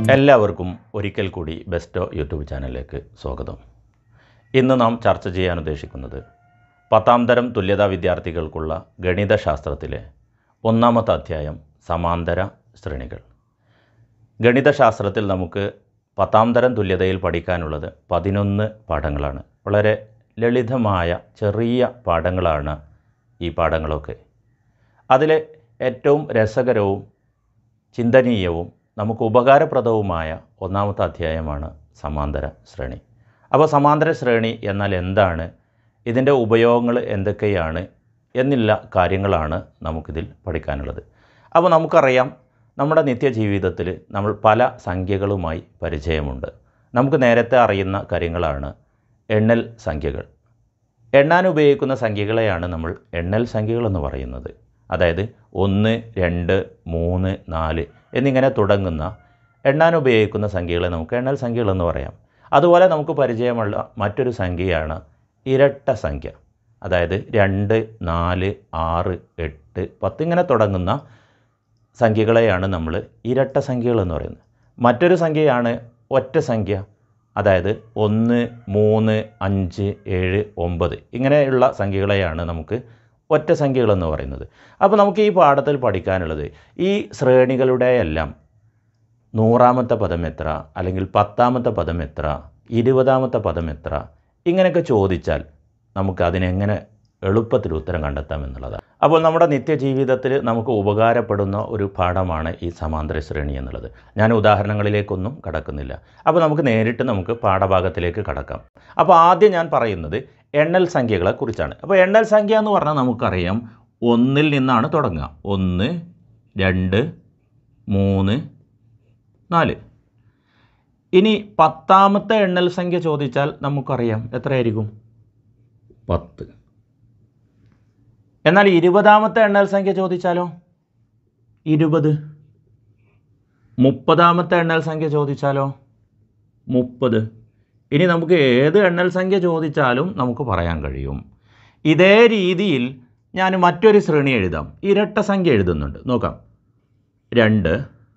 എല്ലാവർക്കും ഒരിക്കൽ കൂടി ബെസ്റ്റോ യൂട്യൂബ് ചാനലിലേക്ക് സ്വാഗതം ഇന്ന് നാം ചർച്ച ചെയ്യാൻ ഉദ്ദേശിക്കുന്നത് പത്താം തരം തുല്യതാ വിദ്യാർത്ഥികൾക്കുള്ള ഗണിതശാസ്ത്രത്തിലെ ഒന്നാമത്തെ അധ്യായം സമാന്തര ശ്രേണികൾ ഗണിതശാസ്ത്രത്തിൽ നമുക്ക് പത്താം തരം തുല്യതയിൽ പഠിക്കാനുള്ളത് പതിനൊന്ന് പാഠങ്ങളാണ് വളരെ ലളിതമായ ചെറിയ പാഠങ്ങളാണ് ഈ പാഠങ്ങളൊക്കെ അതിലെ ഏറ്റവും രസകരവും ചിന്തനീയവും നമുക്ക് ഉപകാരപ്രദവുമായ ഒന്നാമത്തെ അധ്യായമാണ് സമാന്തര ശ്രേണി അപ്പോൾ സമാന്തര ശ്രേണി എന്നാൽ എന്താണ് ഇതിൻ്റെ ഉപയോഗങ്ങൾ എന്തൊക്കെയാണ് എന്നുള്ള കാര്യങ്ങളാണ് നമുക്കിതിൽ പഠിക്കാനുള്ളത് അപ്പോൾ നമുക്കറിയാം നമ്മുടെ നിത്യജീവിതത്തിൽ നമ്മൾ പല സംഖ്യകളുമായി പരിചയമുണ്ട് നമുക്ക് നേരത്തെ അറിയുന്ന കാര്യങ്ങളാണ് എണ്ണൽ സംഖ്യകൾ എണ്ണാൻ ഉപയോഗിക്കുന്ന സംഖ്യകളെയാണ് നമ്മൾ എണ്ണൽ സംഖ്യകൾ എന്ന് പറയുന്നത് അതായത് ഒന്ന് രണ്ട് മൂന്ന് നാല് എന്നിങ്ങനെ തുടങ്ങുന്ന എണ്ണാൻ ഉപയോഗിക്കുന്ന സംഖ്യകളെ നമുക്ക് എണ്ണൽ സംഖ്യകളെന്ന് പറയാം അതുപോലെ നമുക്ക് പരിചയമുള്ള മറ്റൊരു സംഖ്യയാണ് ഇരട്ട സംഖ്യ അതായത് രണ്ട് നാല് ആറ് എട്ട് പത്ത് ഇങ്ങനെ തുടങ്ങുന്ന സംഖ്യകളെയാണ് നമ്മൾ ഇരട്ട സംഖ്യകൾ എന്ന് പറയുന്നത് മറ്റൊരു സംഖ്യയാണ് ഒറ്റ സംഖ്യ അതായത് ഒന്ന് മൂന്ന് അഞ്ച് ഏഴ് ഒമ്പത് ഇങ്ങനെയുള്ള സംഖ്യകളെയാണ് നമുക്ക് ഒറ്റ സംഖ്യകളെന്ന് പറയുന്നത് അപ്പോൾ നമുക്ക് ഈ പാഠത്തിൽ പഠിക്കാനുള്ളത് ഈ ശ്രേണികളുടെ എല്ലാം നൂറാമത്തെ പദം എത്ര അല്ലെങ്കിൽ പത്താമത്തെ പദം എത്ര ഇരുപതാമത്തെ പദം എത്ര ഇങ്ങനെയൊക്കെ ചോദിച്ചാൽ നമുക്ക് അതിനെങ്ങനെ എളുപ്പത്തിൽ ഉത്തരം കണ്ടെത്താം എന്നുള്ളതാണ് അപ്പോൾ നമ്മുടെ നിത്യജീവിതത്തിൽ നമുക്ക് ഉപകാരപ്പെടുന്ന ഒരു പാഠമാണ് ഈ സമാന്തര ശ്രേണി എന്നുള്ളത് ഞാൻ ഉദാഹരണങ്ങളിലേക്കൊന്നും കടക്കുന്നില്ല അപ്പോൾ നമുക്ക് നേരിട്ട് നമുക്ക് പാഠഭാഗത്തിലേക്ക് കടക്കാം അപ്പോൾ ആദ്യം ഞാൻ പറയുന്നത് എണ്ണൽ സംഖ്യകളെ കുറിച്ചാണ് അപ്പോൾ എണ്ണൽ സംഖ്യ എന്ന് പറഞ്ഞാൽ നമുക്കറിയാം ഒന്നിൽ നിന്നാണ് തുടങ്ങുക ഒന്ന് രണ്ട് മൂന്ന് നാല് ഇനി പത്താമത്തെ എണ്ണൽ സംഖ്യ ചോദിച്ചാൽ നമുക്കറിയാം എത്രയായിരിക്കും പത്ത് എന്നാൽ ഇരുപതാമത്തെ എണ്ണൽ സംഖ്യ ചോദിച്ചാലോ ഇരുപത് മുപ്പതാമത്തെ എണ്ണൽ സംഖ്യ ചോദിച്ചാലോ മുപ്പത് ഇനി നമുക്ക് ഏത് എണ്ണൽ സംഖ്യ ചോദിച്ചാലും നമുക്ക് പറയാൻ കഴിയും ഇതേ രീതിയിൽ ഞാൻ മറ്റൊരു ശ്രേണി എഴുതാം ഇരട്ട സംഖ്യ എഴുതുന്നുണ്ട് നോക്കാം രണ്ട്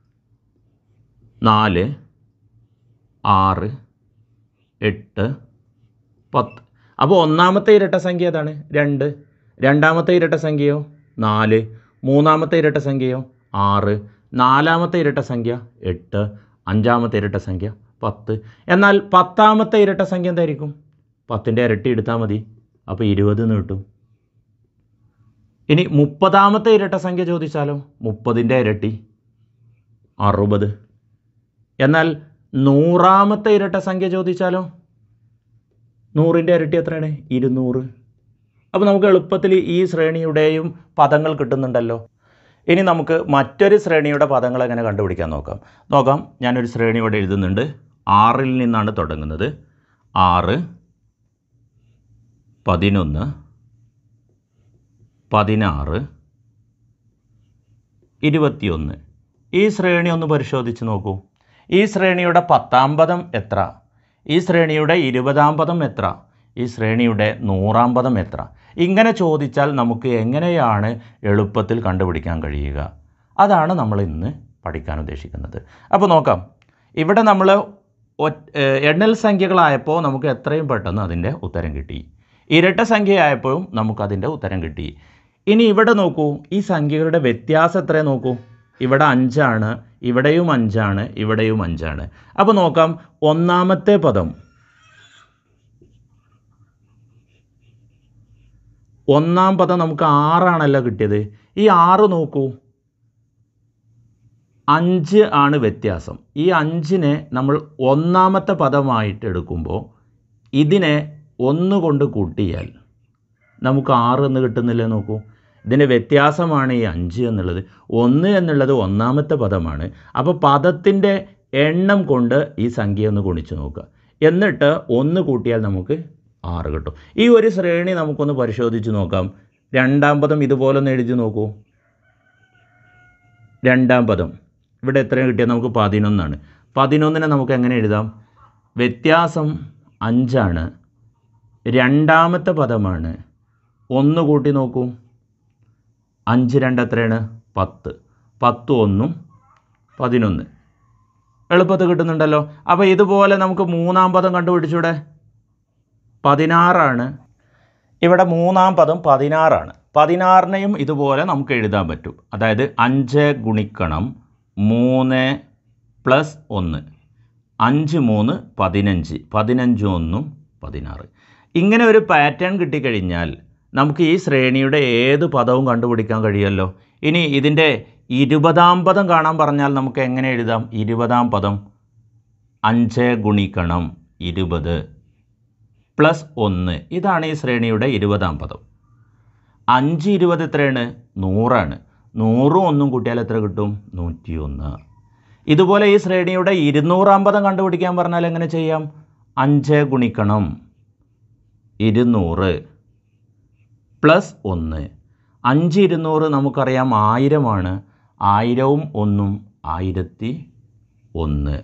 നാല് ആറ് എട്ട് പത്ത് അപ്പോൾ ഒന്നാമത്തെ ഇരട്ട സംഖ്യ ഏതാണ് രണ്ട് രണ്ടാമത്തെ ഇരട്ട സംഖ്യയോ നാല് മൂന്നാമത്തെ ഇരട്ട സംഖ്യയോ ആറ് നാലാമത്തെ ഇരട്ട സംഖ്യ എട്ട് അഞ്ചാമത്തെ ഇരട്ട സംഖ്യ പത്ത് എന്നാൽ പത്താമത്തെ ഇരട്ട സംഖ്യ എന്തായിരിക്കും പത്തിൻ്റെ ഇരട്ടി എടുത്താൽ മതി അപ്പോൾ ഇരുപത് എന്ന് കിട്ടും ഇനി മുപ്പതാമത്തെ ഇരട്ട സംഖ്യ ചോദിച്ചാലോ മുപ്പതിൻ്റെ ഇരട്ടി അറുപത് എന്നാൽ നൂറാമത്തെ ഇരട്ട സംഖ്യ ചോദിച്ചാലോ നൂറിൻ്റെ ഇരട്ടി എത്രയാണ് ഇരുന്നൂറ് അപ്പോൾ നമുക്ക് എളുപ്പത്തിൽ ഈ ശ്രേണിയുടെയും പദങ്ങൾ കിട്ടുന്നുണ്ടല്ലോ ഇനി നമുക്ക് മറ്റൊരു ശ്രേണിയുടെ പദങ്ങൾ എങ്ങനെ കണ്ടുപിടിക്കാൻ നോക്കാം നോക്കാം ഞാനൊരു ശ്രേണി ഇവിടെ എഴുതുന്നുണ്ട് ആറിൽ നിന്നാണ് തുടങ്ങുന്നത് ആറ് പതിനൊന്ന് പതിനാറ് ഇരുപത്തിയൊന്ന് ഈ ശ്രേണി ഒന്ന് പരിശോധിച്ച് നോക്കൂ ഈ ശ്രേണിയുടെ പത്താം പദം എത്ര ഈ ശ്രേണിയുടെ ഇരുപതാം പദം എത്ര ഈ ശ്രേണിയുടെ നൂറാം പദം എത്ര ഇങ്ങനെ ചോദിച്ചാൽ നമുക്ക് എങ്ങനെയാണ് എളുപ്പത്തിൽ കണ്ടുപിടിക്കാൻ കഴിയുക അതാണ് നമ്മൾ ഇന്ന് പഠിക്കാൻ ഉദ്ദേശിക്കുന്നത് അപ്പോൾ നോക്കാം ഇവിടെ നമ്മൾ എണ്ണൽ സംഖ്യകളായപ്പോൾ നമുക്ക് എത്രയും പെട്ടെന്ന് അതിൻ്റെ ഉത്തരം കിട്ടി ഇരട്ട സംഖ്യയായപ്പോഴും നമുക്കതിൻ്റെ ഉത്തരം കിട്ടി ഇനി ഇവിടെ നോക്കൂ ഈ സംഖ്യകളുടെ വ്യത്യാസം എത്രയും നോക്കൂ ഇവിടെ അഞ്ചാണ് ഇവിടെയും അഞ്ചാണ് ഇവിടെയും അഞ്ചാണ് അപ്പോൾ നോക്കാം ഒന്നാമത്തെ പദം ഒന്നാം പദം നമുക്ക് ആറാണല്ലോ കിട്ടിയത് ഈ ആറ് നോക്കൂ അഞ്ച് ആണ് വ്യത്യാസം ഈ അഞ്ചിനെ നമ്മൾ ഒന്നാമത്തെ പദമായിട്ട് എടുക്കുമ്പോൾ ഇതിനെ ഒന്ന് കൊണ്ട് കൂട്ടിയാൽ നമുക്ക് ആറ് എന്ന് കിട്ടുന്നില്ലേ നോക്കൂ ഇതിൻ്റെ വ്യത്യാസമാണ് ഈ അഞ്ച് എന്നുള്ളത് ഒന്ന് എന്നുള്ളത് ഒന്നാമത്തെ പദമാണ് അപ്പോൾ പദത്തിൻ്റെ എണ്ണം കൊണ്ട് ഈ സംഖ്യ ഒന്ന് ഗുണിച്ച് നോക്കുക എന്നിട്ട് ഒന്ന് കൂട്ടിയാൽ നമുക്ക് ആറ് കിട്ടും ഈ ഒരു ശ്രേണി നമുക്കൊന്ന് പരിശോധിച്ച് നോക്കാം രണ്ടാം പദം ഇതുപോലെ ഒന്ന് എഴുതി നോക്കൂ രണ്ടാം പദം ഇവിടെ എത്ര കിട്ടിയാൽ നമുക്ക് പതിനൊന്നാണ് പതിനൊന്നിനെ നമുക്ക് എങ്ങനെ എഴുതാം വ്യത്യാസം അഞ്ചാണ് രണ്ടാമത്തെ പദമാണ് ഒന്ന് കൂട്ടി നോക്കൂ അഞ്ച് രണ്ട് എത്രയാണ് പത്ത് പത്ത് ഒന്നും പതിനൊന്ന് എളുപ്പത്തിൽ കിട്ടുന്നുണ്ടല്ലോ അപ്പോൾ ഇതുപോലെ നമുക്ക് മൂന്നാം പദം കണ്ടുപിടിച്ചൂടെ പതിനാറാണ് ഇവിടെ മൂന്നാം പദം പതിനാറാണ് പതിനാറിനെയും ഇതുപോലെ നമുക്ക് എഴുതാൻ പറ്റും അതായത് അഞ്ച് ഗുണിക്കണം മൂന്ന് പ്ലസ് ഒന്ന് അഞ്ച് മൂന്ന് പതിനഞ്ച് പതിനഞ്ച് ഒന്നും പതിനാറ് ഇങ്ങനെ ഒരു പാറ്റേൺ കിട്ടിക്കഴിഞ്ഞാൽ നമുക്ക് ഈ ശ്രേണിയുടെ ഏത് പദവും കണ്ടുപിടിക്കാൻ കഴിയുമല്ലോ ഇനി ഇതിൻ്റെ ഇരുപതാം പദം കാണാൻ പറഞ്ഞാൽ നമുക്ക് എങ്ങനെ എഴുതാം ഇരുപതാം പദം അഞ്ച് ഗുണിക്കണം ഇരുപത് പ്ലസ് ഒന്ന് ഇതാണ് ഈ ശ്രേണിയുടെ ഇരുപതാം പദം അഞ്ച് ഇരുപത് എത്രയാണ് നൂറാണ് നൂറും ഒന്നും കൂട്ടിയാൽ എത്ര കിട്ടും നൂറ്റിയൊന്ന് ഇതുപോലെ ഈ ശ്രേണിയുടെ ഇരുന്നൂറാം പദം കണ്ടുപിടിക്കാൻ പറഞ്ഞാൽ എങ്ങനെ ചെയ്യാം അഞ്ച് ഗുണിക്കണം ഇരുന്നൂറ് പ്ലസ് ഒന്ന് അഞ്ച് ഇരുന്നൂറ് നമുക്കറിയാം ആയിരമാണ് ആയിരവും ഒന്നും ആയിരത്തി ഒന്ന്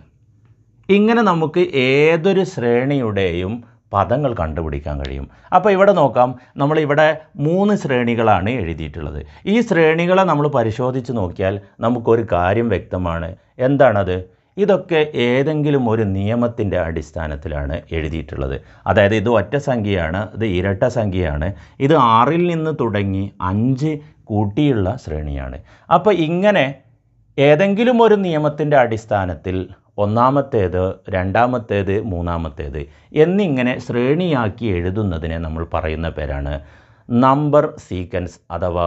ഇങ്ങനെ നമുക്ക് ഏതൊരു ശ്രേണിയുടെയും പദങ്ങൾ കണ്ടുപിടിക്കാൻ കഴിയും അപ്പോൾ ഇവിടെ നോക്കാം നമ്മളിവിടെ മൂന്ന് ശ്രേണികളാണ് എഴുതിയിട്ടുള്ളത് ഈ ശ്രേണികളെ നമ്മൾ പരിശോധിച്ച് നോക്കിയാൽ നമുക്കൊരു കാര്യം വ്യക്തമാണ് എന്താണത് ഇതൊക്കെ ഏതെങ്കിലും ഒരു നിയമത്തിൻ്റെ അടിസ്ഥാനത്തിലാണ് എഴുതിയിട്ടുള്ളത് അതായത് ഇത് ഒറ്റ സംഖ്യയാണ് ഇത് ഇരട്ട സംഖ്യയാണ് ഇത് ആറിൽ നിന്ന് തുടങ്ങി അഞ്ച് കൂട്ടിയുള്ള ശ്രേണിയാണ് അപ്പോൾ ഇങ്ങനെ ഏതെങ്കിലും ഒരു നിയമത്തിൻ്റെ അടിസ്ഥാനത്തിൽ ഒന്നാമത്തേത് രണ്ടാമത്തേത് മൂന്നാമത്തേത് എന്നിങ്ങനെ ശ്രേണിയാക്കി എഴുതുന്നതിനെ നമ്മൾ പറയുന്ന പേരാണ് നമ്പർ സീക്വൻസ് അഥവാ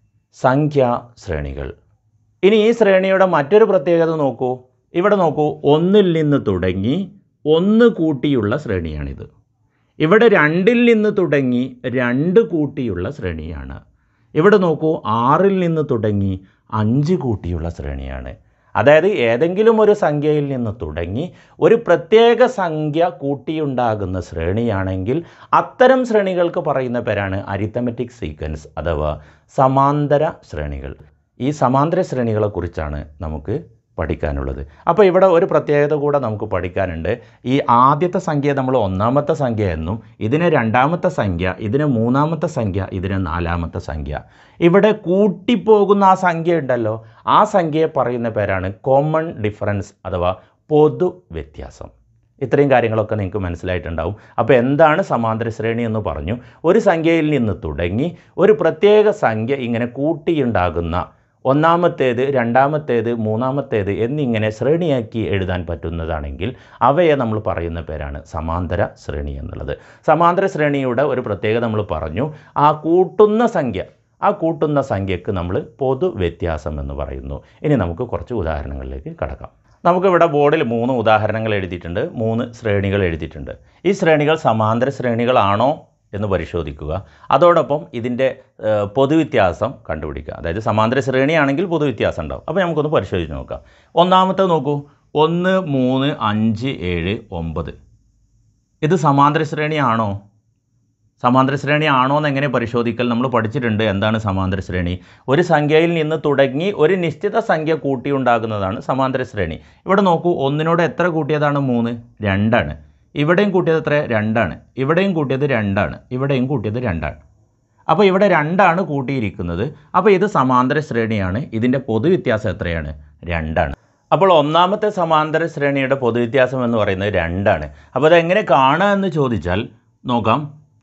സംഖ്യാ ശ്രേണികൾ ഇനി ഈ ശ്രേണിയുടെ മറ്റൊരു പ്രത്യേകത നോക്കൂ ഇവിടെ നോക്കൂ ഒന്നിൽ നിന്ന് തുടങ്ങി ഒന്ന് കൂട്ടിയുള്ള ശ്രേണിയാണിത് ഇവിടെ രണ്ടിൽ നിന്ന് തുടങ്ങി രണ്ട് കൂട്ടിയുള്ള ശ്രേണിയാണ് ഇവിടെ നോക്കൂ ആറിൽ നിന്ന് തുടങ്ങി അഞ്ച് കൂട്ടിയുള്ള ശ്രേണിയാണ് അതായത് ഏതെങ്കിലും ഒരു സംഖ്യയിൽ നിന്ന് തുടങ്ങി ഒരു പ്രത്യേക സംഖ്യ കൂട്ടിയുണ്ടാകുന്ന ശ്രേണിയാണെങ്കിൽ അത്തരം ശ്രേണികൾക്ക് പറയുന്ന പേരാണ് അരിത്തമെറ്റിക് സീക്വൻസ് അഥവാ സമാന്തര ശ്രേണികൾ ഈ സമാന്തര ശ്രേണികളെക്കുറിച്ചാണ് നമുക്ക് പഠിക്കാനുള്ളത് അപ്പോൾ ഇവിടെ ഒരു പ്രത്യേകത കൂടെ നമുക്ക് പഠിക്കാനുണ്ട് ഈ ആദ്യത്തെ സംഖ്യ നമ്മൾ ഒന്നാമത്തെ സംഖ്യ എന്നും ഇതിനെ രണ്ടാമത്തെ സംഖ്യ ഇതിനെ മൂന്നാമത്തെ സംഖ്യ ഇതിനെ നാലാമത്തെ സംഖ്യ ഇവിടെ കൂട്ടിപ്പോകുന്ന ആ സംഖ്യ ഉണ്ടല്ലോ ആ സംഖ്യയെ പറയുന്ന പേരാണ് കോമൺ ഡിഫറൻസ് അഥവാ പൊതു വ്യത്യാസം ഇത്രയും കാര്യങ്ങളൊക്കെ നിങ്ങൾക്ക് മനസ്സിലായിട്ടുണ്ടാവും അപ്പോൾ എന്താണ് സമാന്തര ശ്രേണി എന്ന് പറഞ്ഞു ഒരു സംഖ്യയിൽ നിന്ന് തുടങ്ങി ഒരു പ്രത്യേക സംഖ്യ ഇങ്ങനെ കൂട്ടിയുണ്ടാകുന്ന ഒന്നാമത്തേത് രണ്ടാമത്തേത് മൂന്നാമത്തേത് എന്നിങ്ങനെ ശ്രേണിയാക്കി എഴുതാൻ പറ്റുന്നതാണെങ്കിൽ അവയെ നമ്മൾ പറയുന്ന പേരാണ് സമാന്തര ശ്രേണി എന്നുള്ളത് സമാന്തര ശ്രേണിയുടെ ഒരു പ്രത്യേകത നമ്മൾ പറഞ്ഞു ആ കൂട്ടുന്ന സംഖ്യ ആ കൂട്ടുന്ന സംഖ്യക്ക് നമ്മൾ പൊതു വ്യത്യാസം എന്ന് പറയുന്നു ഇനി നമുക്ക് കുറച്ച് ഉദാഹരണങ്ങളിലേക്ക് കടക്കാം നമുക്കിവിടെ ബോർഡിൽ മൂന്ന് ഉദാഹരണങ്ങൾ എഴുതിയിട്ടുണ്ട് മൂന്ന് ശ്രേണികൾ എഴുതിയിട്ടുണ്ട് ഈ ശ്രേണികൾ സമാന്തര ശ്രേണികളാണോ എന്ന് പരിശോധിക്കുക അതോടൊപ്പം ഇതിൻ്റെ ഏഹ്, പൊതുവ്യത്യാസം കണ്ടുപിടിക്കുക അതായത് സമാന്തര ശ്രേണിയാണെങ്കിൽ പൊതുവ്യത്യാസം ഉണ്ടാവും അപ്പോൾ നമുക്കൊന്ന് പരിശോധിച്ച് നോക്കാം ഒന്നാമത്തെ നോക്കൂ ഒന്ന് മൂന്ന് അഞ്ച് ഏഴ് ഒമ്പത് ഇത് സമാന്തര ശ്രേണിയാണോ സമാന്തര ശ്രേണി ആണോ എന്ന് എങ്ങനെ പരിശോധിക്കൽ നമ്മൾ പഠിച്ചിട്ടുണ്ട് എന്താണ് സമാന്തര ശ്രേണി ഒരു സംഖ്യയിൽ നിന്ന് തുടങ്ങി ഒരു നിശ്ചിത സംഖ്യ കൂട്ടി ഉണ്ടാകുന്നതാണ് സമാന്തര ശ്രേണി ഇവിടെ നോക്കൂ ഒന്നിനോട് എത്ര കൂട്ടിയതാണ് മൂന്ന് രണ്ടാണ് ഇവിടെയും കൂട്ടിയത് എത്ര രണ്ടാണ് ഇവിടെയും കൂട്ടിയത് രണ്ടാണ് ഇവിടെയും കൂട്ടിയത് രണ്ടാണ് അപ്പോൾ ഇവിടെ രണ്ടാണ് കൂട്ടിയിരിക്കുന്നത് അപ്പോൾ ഇത് സമാന്തര ശ്രേണിയാണ് ഇതിൻ്റെ പൊതുവ്യത്യാസം എത്രയാണ് രണ്ടാണ് അപ്പോൾ ഒന്നാമത്തെ സമാന്തര ശ്രേണിയുടെ പൊതുവ്യത്യാസം എന്ന് പറയുന്നത് രണ്ടാണ് അപ്പോൾ അതെങ്ങനെ കാണുക എന്ന് ചോദിച്ചാൽ നോക്കാം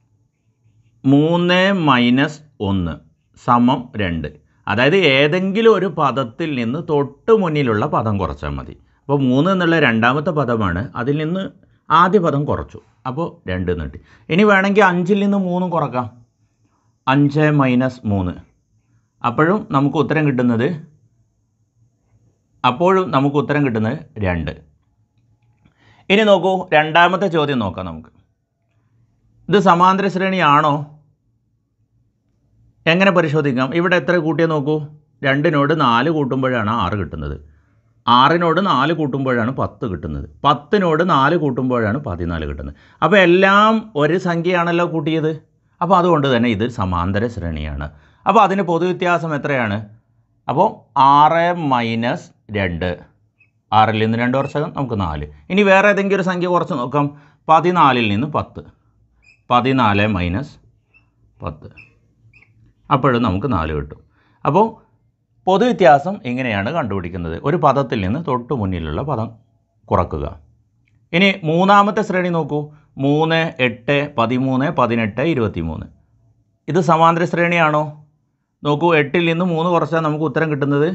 മൂന്ന് മൈനസ് ഒന്ന് സമം രണ്ട് അതായത് ഏതെങ്കിലും ഒരു പദത്തിൽ നിന്ന് തൊട്ട് മുന്നിലുള്ള പദം കുറച്ചാൽ മതി അപ്പോൾ മൂന്ന് എന്നുള്ള രണ്ടാമത്തെ പദമാണ് അതിൽ നിന്ന് ആദ്യ പദം കുറച്ചു അപ്പോൾ രണ്ട് നീട്ടി ഇനി വേണമെങ്കിൽ അഞ്ചിൽ നിന്ന് മൂന്ന് കുറക്കാം അഞ്ച് മൈനസ് മൂന്ന് അപ്പോഴും നമുക്ക് ഉത്തരം കിട്ടുന്നത് അപ്പോഴും നമുക്ക് ഉത്തരം കിട്ടുന്നത് രണ്ട് ഇനി നോക്കൂ രണ്ടാമത്തെ ചോദ്യം നോക്കാം നമുക്ക് ഇത് സമാന്തര ശ്രേണിയാണോ എങ്ങനെ പരിശോധിക്കാം ഇവിടെ എത്ര കൂട്ടിയേ നോക്കൂ രണ്ടിനോട് നാല് കൂട്ടുമ്പോഴാണ് ആറ് കിട്ടുന്നത് ആറിനോട് നാല് കൂട്ടുമ്പോഴാണ് പത്ത് കിട്ടുന്നത് പത്തിനോട് നാല് കൂട്ടുമ്പോഴാണ് പതിനാല് കിട്ടുന്നത് അപ്പോൾ എല്ലാം ഒരു സംഖ്യയാണല്ലോ കൂട്ടിയത് അപ്പോൾ അതുകൊണ്ട് തന്നെ ഇത് സമാന്തര ശ്രേണിയാണ് അപ്പോൾ അതിന് പൊതുവ്യത്യാസം എത്രയാണ് അപ്പോൾ ആറ് മൈനസ് രണ്ട് ആറിൽ നിന്ന് രണ്ട് വർഷം നമുക്ക് നാല് ഇനി വേറെ ഏതെങ്കിലും ഒരു സംഖ്യ കുറച്ച് നോക്കാം പതിനാലിൽ നിന്ന് പത്ത് പതിനാല് മൈനസ് പത്ത് അപ്പോഴും നമുക്ക് നാല് കിട്ടും അപ്പോൾ പൊതുവ്യത്യാസം ഇങ്ങനെയാണ് കണ്ടുപിടിക്കുന്നത് ഒരു പദത്തിൽ നിന്ന് തൊട്ട് മുന്നിലുള്ള പദം കുറക്കുക ഇനി മൂന്നാമത്തെ ശ്രേണി നോക്കൂ മൂന്ന് എട്ട് പതിമൂന്ന് പതിനെട്ട് ഇരുപത്തി മൂന്ന് ഇത് സമാന്തര ശ്രേണിയാണോ നോക്കൂ എട്ടിൽ നിന്ന് മൂന്ന് കുറച്ചാൽ നമുക്ക് ഉത്തരം കിട്ടുന്നത്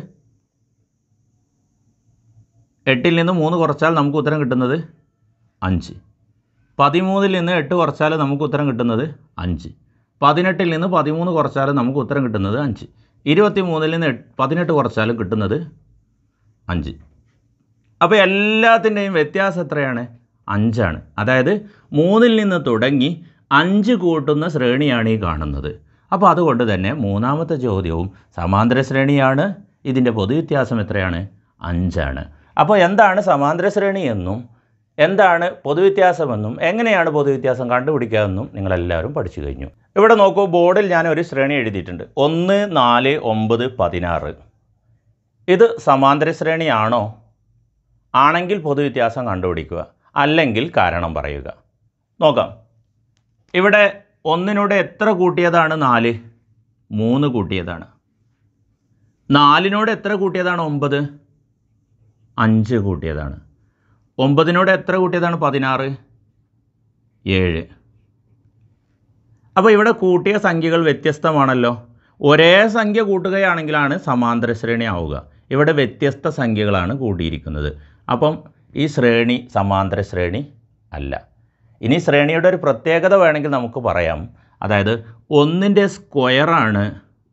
എട്ടിൽ നിന്ന് മൂന്ന് കുറച്ചാൽ നമുക്ക് ഉത്തരം കിട്ടുന്നത് അഞ്ച് പതിമൂന്നിൽ നിന്ന് എട്ട് കുറച്ചാൽ നമുക്ക് ഉത്തരം കിട്ടുന്നത് അഞ്ച് പതിനെട്ടിൽ നിന്ന് പതിമൂന്ന് കുറച്ചാൽ നമുക്ക് ഉത്തരം കിട്ടുന്നത് അഞ്ച് ഇരുപത്തി മൂന്നിൽ നിന്ന് എട്ട് പതിനെട്ട് കുറച്ചാലും കിട്ടുന്നത് അഞ്ച് അപ്പോൾ എല്ലാത്തിൻ്റെയും വ്യത്യാസം എത്രയാണ് അഞ്ചാണ് അതായത് മൂന്നിൽ നിന്ന് തുടങ്ങി അഞ്ച് കൂട്ടുന്ന ശ്രേണിയാണ് ഈ കാണുന്നത് അപ്പോൾ അതുകൊണ്ട് തന്നെ മൂന്നാമത്തെ ചോദ്യവും സമാന്തര ശ്രേണിയാണ് ഇതിൻ്റെ പൊതുവ്യത്യാസം എത്രയാണ് അഞ്ചാണ് അപ്പോൾ എന്താണ് സമാന്തര ശ്രേണി എന്നും എന്താണ് പൊതുവ്യത്യാസമെന്നും എങ്ങനെയാണ് പൊതുവ്യത്യാസം കണ്ടുപിടിക്കുക എന്നും നിങ്ങളെല്ലാവരും പഠിച്ചു കഴിഞ്ഞു ഇവിടെ നോക്കൂ ബോർഡിൽ ഞാൻ ഒരു ശ്രേണി എഴുതിയിട്ടുണ്ട് ഒന്ന് നാല് ഒമ്പത് പതിനാറ് ഇത് സമാന്തര ശ്രേണിയാണോ ആണെങ്കിൽ പൊതുവ്യത്യാസം കണ്ടുപിടിക്കുക അല്ലെങ്കിൽ കാരണം പറയുക നോക്കാം ഇവിടെ ഒന്നിനോട് എത്ര കൂട്ടിയതാണ് നാല് മൂന്ന് കൂട്ടിയതാണ് നാലിനോട് എത്ര കൂട്ടിയതാണ് ഒമ്പത് അഞ്ച് കൂട്ടിയതാണ് ഒമ്പതിനോട് എത്ര കൂട്ടിയതാണ് പതിനാറ് ഏഴ് അപ്പോൾ ഇവിടെ കൂട്ടിയ സംഖ്യകൾ വ്യത്യസ്തമാണല്ലോ ഒരേ സംഖ്യ കൂട്ടുകയാണെങ്കിലാണ് സമാന്തര ശ്രേണി ആവുക ഇവിടെ വ്യത്യസ്ത സംഖ്യകളാണ് കൂട്ടിയിരിക്കുന്നത് അപ്പം ഈ ശ്രേണി സമാന്തര ശ്രേണി അല്ല ഇനി ശ്രേണിയുടെ ഒരു പ്രത്യേകത വേണമെങ്കിൽ നമുക്ക് പറയാം അതായത് ഒന്നിൻ്റെ സ്ക്വയറാണ്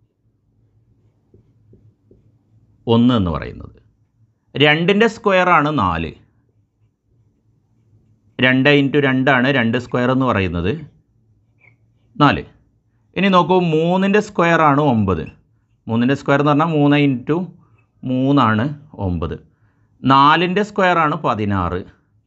ഒന്ന് എന്ന് പറയുന്നത് രണ്ടിൻ്റെ സ്ക്വയറാണ് നാല് രണ്ട് ഇൻറ്റു രണ്ടാണ് രണ്ട് സ്ക്വയർ എന്ന് പറയുന്നത് നാല് ഇനി നോക്കൂ മൂന്നിൻ്റെ സ്ക്വയറാണ് ഒമ്പത് മൂന്നിൻ്റെ സ്ക്വയർ എന്ന് പറഞ്ഞാൽ മൂന്ന് ഇൻറ്റു മൂന്നാണ് ഒമ്പത് നാലിൻ്റെ സ്ക്വയറാണ് പതിനാറ്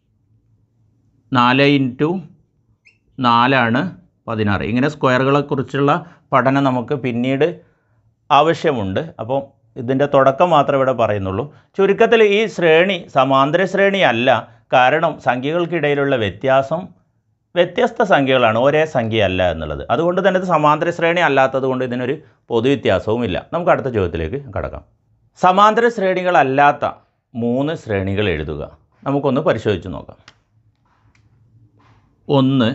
നാല് ഇൻറ്റു നാലാണ് പതിനാറ് ഇങ്ങനെ സ്ക്വയറുകളെക്കുറിച്ചുള്ള പഠനം നമുക്ക് പിന്നീട് ആവശ്യമുണ്ട് അപ്പം ഇതിൻ്റെ തുടക്കം മാത്രമേ ഇവിടെ പറയുന്നുള്ളൂ ചുരുക്കത്തിൽ ഈ ശ്രേണി സമാന്തര ശ്രേണിയല്ല കാരണം സംഖ്യകൾക്കിടയിലുള്ള വ്യത്യാസം വ്യത്യസ്ത സംഖ്യകളാണ് ഒരേ സംഖ്യയല്ല എന്നുള്ളത് അതുകൊണ്ട് തന്നെ ഇത് സമാന്തര ശ്രേണി അല്ലാത്തത് കൊണ്ട് ഇതിനൊരു പൊതുവ്യത്യാസവും ഇല്ല നമുക്ക് അടുത്ത ചോദ്യത്തിലേക്ക് കടക്കാം സമാന്തര ശ്രേണികളല്ലാത്ത മൂന്ന് ശ്രേണികൾ എഴുതുക നമുക്കൊന്ന് പരിശോധിച്ച് നോക്കാം ഒന്ന്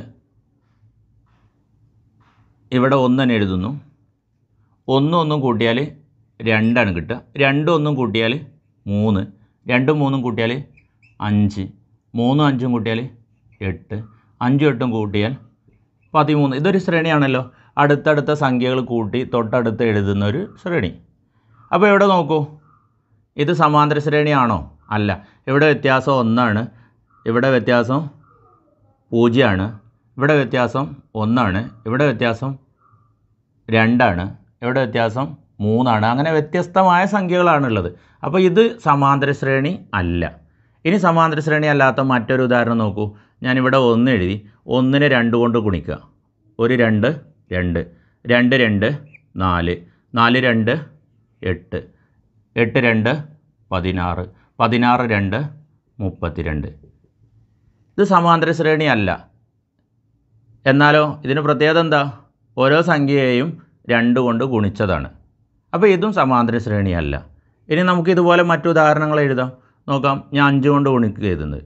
ഇവിടെ ഒന്നെന്നെ എഴുതുന്നു ഒന്നും ഒന്നും കൂട്ടിയാൽ രണ്ടാണ് കിട്ടുക രണ്ടും ഒന്നും കൂട്ടിയാൽ മൂന്ന് രണ്ടും മൂന്നും കൂട്ടിയാൽ അഞ്ച് മൂന്നും അഞ്ചും കൂട്ടിയാൽ എട്ട് അഞ്ചും എട്ടും കൂട്ടിയാൽ പതിമൂന്ന് ഇതൊരു ശ്രേണിയാണല്ലോ അടുത്തടുത്ത സംഖ്യകൾ കൂട്ടി തൊട്ടടുത്ത് എഴുതുന്ന ഒരു ശ്രേണി അപ്പോൾ ഇവിടെ നോക്കൂ ഇത് സമാന്തര ശ്രേണിയാണോ അല്ല ഇവിടെ വ്യത്യാസം ഒന്നാണ് ഇവിടെ വ്യത്യാസം പൂജ്യമാണ് ഇവിടെ വ്യത്യാസം ഒന്നാണ് ഇവിടെ വ്യത്യാസം രണ്ടാണ് ഇവിടെ വ്യത്യാസം മൂന്നാണ് അങ്ങനെ വ്യത്യസ്തമായ സംഖ്യകളാണുള്ളത് അപ്പോൾ ഇത് സമാന്തര ശ്രേണി അല്ല ഇനി സമാന്തര ശ്രേണി അല്ലാത്ത മറ്റൊരു ഉദാഹരണം നോക്കൂ ഞാനിവിടെ ഒന്ന് എഴുതി ഒന്നിനെ രണ്ട് കൊണ്ട് ഗുണിക്കുക ഒരു രണ്ട് രണ്ട് രണ്ട് രണ്ട് നാല് നാല് രണ്ട് എട്ട് എട്ട് രണ്ട് പതിനാറ് പതിനാറ് രണ്ട് മുപ്പത്തിരണ്ട് ഇത് സമാന്തര ശ്രേണി അല്ല എന്നാലോ ഇതിന് പ്രത്യേകത എന്താ ഓരോ സംഖ്യയെയും രണ്ട് കൊണ്ട് ഗുണിച്ചതാണ് അപ്പോൾ ഇതും സമാന്തര ശ്രേണിയല്ല ഇനി നമുക്ക് ഇതുപോലെ മറ്റു ഉദാഹരണങ്ങൾ എഴുതാം നോക്കാം ഞാൻ അഞ്ച് കൊണ്ട് ഗുണിക്കുക എഴുതുന്നത്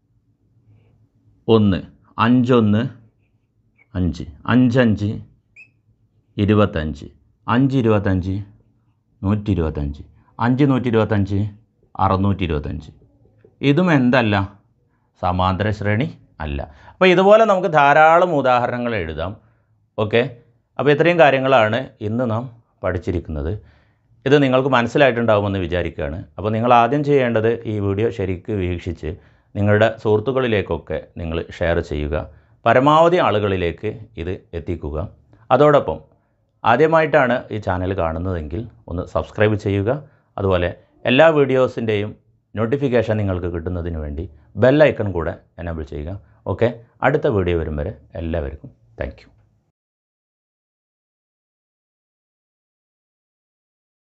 ഒന്ന് അഞ്ചൊന്ന് അഞ്ച് അഞ്ചഞ്ച് ഇരുപത്തഞ്ച് അഞ്ച് ഇരുപത്തഞ്ച് നൂറ്റി ഇരുപത്തഞ്ച് അഞ്ച് നൂറ്റി ഇരുപത്തഞ്ച് അറുന്നൂറ്റി ഇരുപത്തഞ്ച് ഇതും എന്തല്ല സമാന്തര ശ്രേണി അല്ല അപ്പോൾ ഇതുപോലെ നമുക്ക് ധാരാളം ഉദാഹരണങ്ങൾ എഴുതാം ഓക്കെ അപ്പോൾ ഇത്രയും കാര്യങ്ങളാണ് ഇന്ന് നാം പഠിച്ചിരിക്കുന്നത് ഇത് നിങ്ങൾക്ക് മനസ്സിലായിട്ടുണ്ടാകുമെന്ന് വിചാരിക്കുകയാണ് അപ്പോൾ നിങ്ങൾ ആദ്യം ചെയ്യേണ്ടത് ഈ വീഡിയോ ശരിക്ക് വീക്ഷിച്ച് നിങ്ങളുടെ സുഹൃത്തുക്കളിലേക്കൊക്കെ നിങ്ങൾ ഷെയർ ചെയ്യുക പരമാവധി ആളുകളിലേക്ക് ഇത് എത്തിക്കുക അതോടൊപ്പം ആദ്യമായിട്ടാണ് ഈ ചാനൽ കാണുന്നതെങ്കിൽ ഒന്ന് സബ്സ്ക്രൈബ് ചെയ്യുക അതുപോലെ എല്ലാ വീഡിയോസിൻ്റെയും നോട്ടിഫിക്കേഷൻ നിങ്ങൾക്ക് കിട്ടുന്നതിന് വേണ്ടി ബെല്ലൈക്കൺ കൂടെ എനേബിൾ ചെയ്യുക ഓക്കെ അടുത്ത വീഡിയോ വരും വരെ എല്ലാവർക്കും താങ്ക്